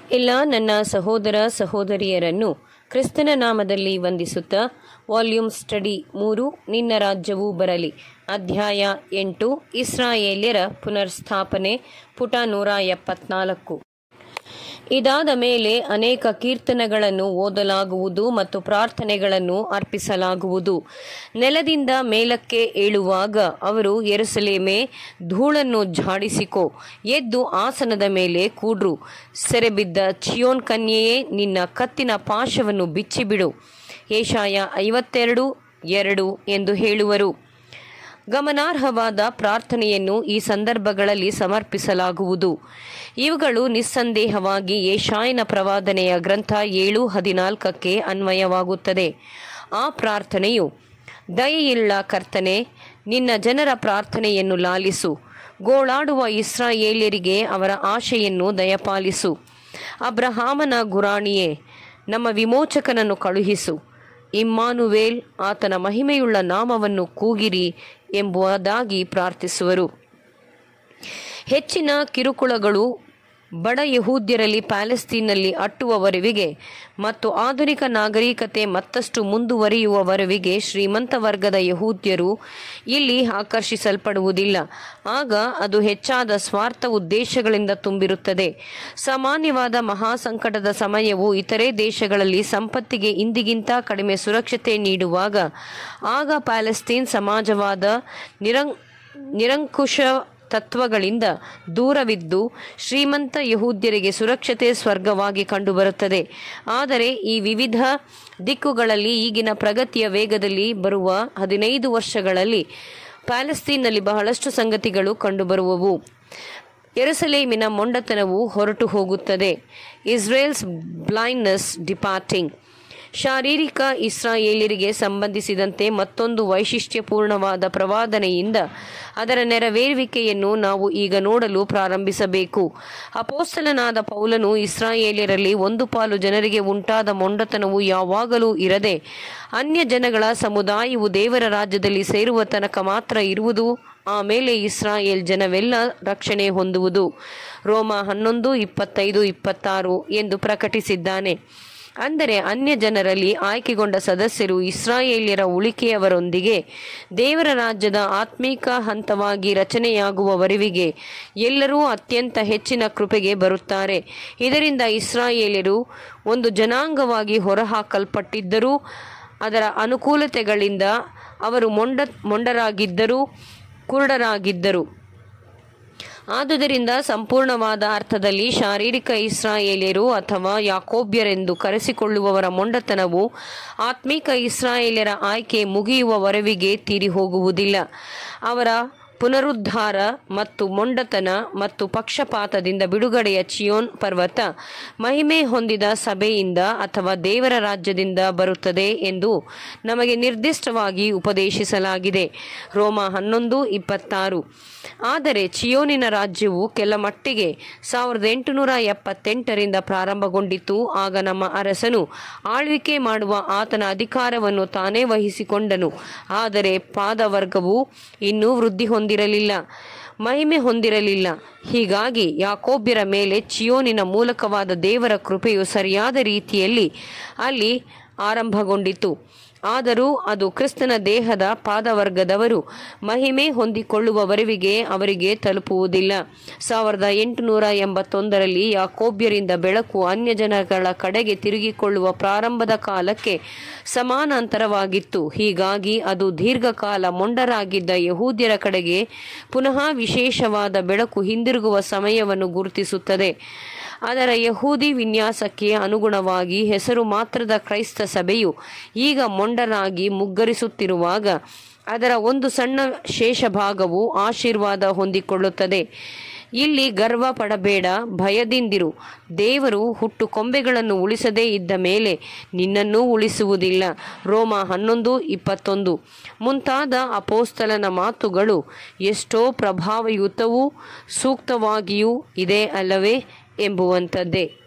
ಎಲ್ಲ ನನ್ನ ಸಹೋದರ ಸಹೋದರಿಯರನ್ನು ಕ್ರಿಸ್ತನ ನಾಮದಲ್ಲಿ ವಂದಿಸುತ್ತಾ ವಾಲ್ಯೂಮ್ ಸ್ಟಡಿ ಮೂರು ನಿನ್ನ ರಾಜ್ಯವು ಬರಲಿ ಅಧ್ಯಾಯ ಎಂಟು ಇಸ್ರಾಯೇಲ್ಯರ ಪುನರ್ಸ್ಥಾಪನೆ ಪುಟ ನೂರ ಎಪ್ಪತ್ನಾಲ್ಕು ಇದಾದ ಮೇಲೆ ಅನೇಕ ಕೀರ್ತನೆಗಳನ್ನು ಓದಲಾಗುವುದು ಮತ್ತು ಪ್ರಾರ್ಥನೆಗಳನ್ನು ಅರ್ಪಿಸಲಾಗುವುದು ನೆಲದಿಂದ ಮೇಲಕ್ಕೆ ಏಳುವಾಗ ಅವರು ಎರುಸಲೇಮೇ ಧೂಳನ್ನು ಝಾಡಿಸಿಕೋ ಎದ್ದು ಆಸನದ ಮೇಲೆ ಕೂಡ್ರು ಸೆರೆಬಿದ್ದ ಚಿಯೋನ್ ಕನ್ಯೆಯೇ ನಿನ್ನ ಕತ್ತಿನ ಪಾಶವನ್ನು ಬಿಚ್ಚಿಬಿಡು ಏಷಾಯ ಐವತ್ತೆರಡು ಎರಡು ಎಂದು ಹೇಳುವರು ಗಮನಾರ್ಹವಾದ ಪ್ರಾರ್ಥನೆಯನ್ನು ಈ ಸಂದರ್ಭಗಳಲ್ಲಿ ಸಮರ್ಪಿಸಲಾಗುವುದು ಇವುಗಳು ನಿಸ್ಸಂದೇಹವಾಗಿ ಏಷಾಯನ ಪ್ರವಾದನೆಯ ಗ್ರಂಥ ಏಳು ಹದಿನಾಲ್ಕಕ್ಕೆ ಅನ್ವಯವಾಗುತ್ತದೆ ಆ ಪ್ರಾರ್ಥನೆಯು ದಯೆಯುಳ್ಳ ಕರ್ತನೆ ನಿನ್ನ ಜನರ ಪ್ರಾರ್ಥನೆಯನ್ನು ಲಾಲಿಸು ಗೋಳಾಡುವ ಇಸ್ರಾಯೇಲ್ಯರಿಗೆ ಅವರ ಆಶೆಯನ್ನು ದಯಪಾಲಿಸು ಅಬ್ರಹಾಮನ ಗುರಾಣಿಯೇ ನಮ್ಮ ವಿಮೋಚಕನನ್ನು ಕಳುಹಿಸು ಇಮ್ಮಾನುವೇಲ್ ಆತನ ಮಹಿಮೆಯುಳ್ಳ ನಾಮವನ್ನು ಕೂಗಿರಿ ಎಂಬುದಾಗಿ ಪ್ರಾರ್ಥಿಸುವರು ಹೆಚ್ಚಿನ ಕಿರುಕುಳಗಳು ಬಡ ಯಹೂದ್ಯರಲ್ಲಿ ಪ್ಯಾಲೆಸ್ತೀನಲ್ಲಿ ಅಟ್ಟುವವರೆವಿಗೆ ಮತ್ತು ಆಧುನಿಕ ನಾಗರಿಕತೆ ಮತ್ತಷ್ಟು ಮುಂದುವರಿಯುವವರೆವಿಗೆ ಶ್ರೀಮಂತ ವರ್ಗದ ಯಹೂದ್ಯರು ಇಲ್ಲಿ ಆಕರ್ಷಿಸಲ್ಪಡುವುದಿಲ್ಲ ಆಗ ಅದು ಹೆಚ್ಚಾದ ಸ್ವಾರ್ಥ ಉದ್ದೇಶಗಳಿಂದ ತುಂಬಿರುತ್ತದೆ ಸಾಮಾನ್ಯವಾದ ಮಹಾಸಂಕಟದ ಸಮಯವು ಇತರೆ ದೇಶಗಳಲ್ಲಿ ಸಂಪತ್ತಿಗೆ ಇಂದಿಗಿಂತ ಕಡಿಮೆ ಸುರಕ್ಷತೆ ನೀಡುವಾಗ ಆಗ ಪ್ಯಾಲೆಸ್ತೀನ್ ಸಮಾಜವಾದ ನಿರಂ ನಿರಂಕುಶ ತತ್ವಗಳಿಂದ ದೂರವಿದ್ದು ಶ್ರೀಮಂತ ಯಹೂದ್ಯರಿಗೆ ಸುರಕ್ಷತೆ ಸ್ವರ್ಗವಾಗಿ ಕಂಡುಬರುತ್ತದೆ ಆದರೆ ಈ ವಿವಿಧ ದಿಕ್ಕುಗಳಲ್ಲಿ ಈಗಿನ ಪ್ರಗತಿಯ ವೇಗದಲ್ಲಿ ಬರುವ ಹದಿನೈದು ವರ್ಷಗಳಲ್ಲಿ ಪ್ಯಾಲೆಸ್ತೀನ್ನಲ್ಲಿ ಬಹಳಷ್ಟು ಸಂಗತಿಗಳು ಕಂಡುಬರುವವು ಎರುಸಲೇಮಿನ ಮೊಂಡತನವು ಹೊರಟು ಹೋಗುತ್ತದೆ ಇಸ್ರೇಲ್ಸ್ ಬ್ಲೈಂಡ್ನೆಸ್ ಡಿಪಾರ್ಟಿಂಗ್ ಶಾರೀರಿಕ ಇಸ್ರಾಯೇಲಿಯರಿಗೆ ಸಂಬಂಧಿಸಿದಂತೆ ಮತ್ತೊಂದು ವೈಶಿಷ್ಟ್ಯಪೂರ್ಣವಾದ ಪ್ರವಾದನೆಯಿಂದ ಅದರ ನೆರವೇರುವಿಕೆಯನ್ನು ನಾವು ಈಗ ನೋಡಲು ಪ್ರಾರಂಭಿಸಬೇಕು ಅಪೋಸ್ತಲನಾದ ಪೌಲನು ಇಸ್ರಾಯೇಲಿಯರಲ್ಲಿ ಒಂದು ಪಾಲು ಜನರಿಗೆ ಉಂಟಾದ ಮೊಂಡತನವು ಯಾವಾಗಲೂ ಇರದೆ ಅನ್ಯ ಜನಗಳ ಸಮುದಾಯವು ದೇವರ ರಾಜ್ಯದಲ್ಲಿ ಸೇರುವ ತನಕ ಮಾತ್ರ ಇರುವುದು ಆಮೇಲೆ ಇಸ್ರಾಯೇಲ್ ಜನವೆಲ್ಲ ರಕ್ಷಣೆ ಹೊಂದುವುದು ರೋಮ ಹನ್ನೊಂದು ಇಪ್ಪತ್ತೈದು ಇಪ್ಪತ್ತಾರು ಎಂದು ಪ್ರಕಟಿಸಿದ್ದಾನೆ ಅಂದರೆ ಅನ್ಯ ಜನರಲ್ಲಿ ಆಯ್ಕೆಗೊಂಡ ಸದಸ್ಯರು ಇಸ್ರಾಯೇಲ್ಯರ ಉಳಿಕೆಯವರೊಂದಿಗೆ ದೇವರ ರಾಜ್ಯದ ಆತ್ಮೀಕ ಹಂತವಾಗಿ ರಚನೆಯಾಗುವವರೆವಿಗೆ ಎಲ್ಲರೂ ಅತ್ಯಂತ ಹೆಚ್ಚಿನ ಕೃಪೆಗೆ ಬರುತ್ತಾರೆ ಇದರಿಂದ ಇಸ್ರಾಯೇಲ್ಯರು ಒಂದು ಜನಾಂಗವಾಗಿ ಹೊರಹಾಕಲ್ಪಟ್ಟಿದ್ದರೂ ಅದರ ಅನುಕೂಲತೆಗಳಿಂದ ಅವರು ಮೊಂಡ ಮೊಂಡರಾಗಿದ್ದರೂ ಕುರುಡರಾಗಿದ್ದರು ಆದುದರಿಂದ ಸಂಪೂರ್ಣವಾದ ಅರ್ಥದಲ್ಲಿ ಶಾರೀರಿಕ ಇಸ್ರಾಯೇಲಿಯರು ಅಥವಾ ಯಾಕೋಬ್ಯರೆಂದು ಕರೆಸಿಕೊಳ್ಳುವವರ ಮೊಂಡತನವು ಆತ್ಮಿಕ ಇಸ್ರಾಯೇಲ್ಯರ ಆಯ್ಕೆ ಮುಗಿಯುವವರೆವಿಗೆ ತೀರಿ ಹೋಗುವುದಿಲ್ಲ ಅವರ ಪುನರುದ್ಧಾರ ಮತ್ತು ಮೊಂಡತನ ಮತ್ತು ಪಕ್ಷಪಾತದಿಂದ ಬಿಡುಗಡೆಯ ಚಿಯೋನ್ ಪರ್ವತ ಮಹಿಮೆ ಹೊಂದಿದ ಸಭೆಯಿಂದ ಅಥವಾ ದೇವರ ರಾಜ್ಯದಿಂದ ಬರುತ್ತದೆ ಎಂದು ನಮಗೆ ನಿರ್ದಿಷ್ಟವಾಗಿ ಉಪದೇಶಿಸಲಾಗಿದೆ ರೋಮ ಹನ್ನೊಂದು ಇಪ್ಪತ್ತಾರು ಆದರೆ ಚಿಯೋನಿನ ರಾಜ್ಯವು ಕೆಲ ಮಟ್ಟಿಗೆ ಸಾವಿರದ ಎಂಟುನೂರ ಎಪ್ಪತ್ತೆಂಟರಿಂದ ಪ್ರಾರಂಭಗೊಂಡಿತು ಆಗ ನಮ್ಮ ಅರಸನು ಆಳ್ವಿಕೆ ಮಾಡುವ ಆತನ ಅಧಿಕಾರವನ್ನು ತಾನೇ ವಹಿಸಿಕೊಂಡನು ಆದರೆ ಪಾದವರ್ಗವು ಇನ್ನೂ ವೃದ್ಧಿ ಹೊಂದಿರಲಿಲ್ಲ ಮಹಿಮೆ ಹೊಂದಿರಲಿಲ್ಲ ಹೀಗಾಗಿ ಯಾಕೋಬ್ಯರ ಮೇಲೆ ಚಿಯೋನಿನ ಮೂಲಕವಾದ ದೇವರ ಕೃಪೆಯು ಸರಿಯಾದ ರೀತಿಯಲ್ಲಿ ಅಲ್ಲಿ ಆರಂಭಗೊಂಡಿತು ಆದರೂ ಅದು ಕ್ರಿಸ್ತನ ದೇಹದ ಪಾದವರ್ಗದವರು ಮಹಿಮೆ ಹೊಂದಿಕೊಳ್ಳುವವರೆವಿಗೆ ಅವರಿಗೆ ತಲುಪುವುದಿಲ್ಲ ಸಾವಿರದ ಎಂಟುನೂರ ಎಂಬತ್ತೊಂದರಲ್ಲಿ ಯಾಕೋಬ್ಯರಿಂದ ಬೆಳಕು ಅನ್ಯ ಜನಗಳ ಕಡೆಗೆ ತಿರುಗಿಕೊಳ್ಳುವ ಪ್ರಾರಂಭದ ಕಾಲಕ್ಕೆ ಸಮಾನಾಂತರವಾಗಿತ್ತು ಹೀಗಾಗಿ ಅದು ದೀರ್ಘಕಾಲ ಮೊಂಡರಾಗಿದ್ದ ಯಹೂದ್ಯರ ಕಡೆಗೆ ಪುನಃ ವಿಶೇಷವಾದ ಬೆಳಕು ಹಿಂದಿರುಗುವ ಸಮಯವನ್ನು ಗುರುತಿಸುತ್ತದೆ ಅದರ ಯಹೂದಿ ವಿನ್ಯಾಸಕ್ಕೆ ಅನುಗುಣವಾಗಿ ಹೆಸರು ಮಾತ್ರದ ಕ್ರೈಸ್ತ ಸಭೆಯು ಈಗ ಮೊಂಡರಾಗಿ ಮುಗ್ಗರಿಸುತ್ತಿರುವಾಗ ಅದರ ಒಂದು ಸಣ್ಣ ಶೇಷ ಭಾಗವು ಆಶೀರ್ವಾದ ಹೊಂದಿಕೊಳ್ಳುತ್ತದೆ ಇಲ್ಲಿ ಗರ್ವ ಪಡಬೇಡ ಭಯದಿಂದಿರು ದೇವರು ಹುಟ್ಟು ಕೊಂಬೆಗಳನ್ನು ಉಳಿಸದೇ ಇದ್ದ ಮೇಲೆ ನಿನ್ನನ್ನೂ ಉಳಿಸುವುದಿಲ್ಲ ರೋಮ ಹನ್ನೊಂದು ಇಪ್ಪತ್ತೊಂದು ಮುಂತಾದ ಅಪೋಸ್ತಲನ ಮಾತುಗಳು ಎಷ್ಟೋ ಪ್ರಭಾವಯುತವೂ ಸೂಕ್ತವಾಗಿಯೂ ಇದೆ ಅಲ್ಲವೇ ಎಂಬುವಂಥದ್ದೇ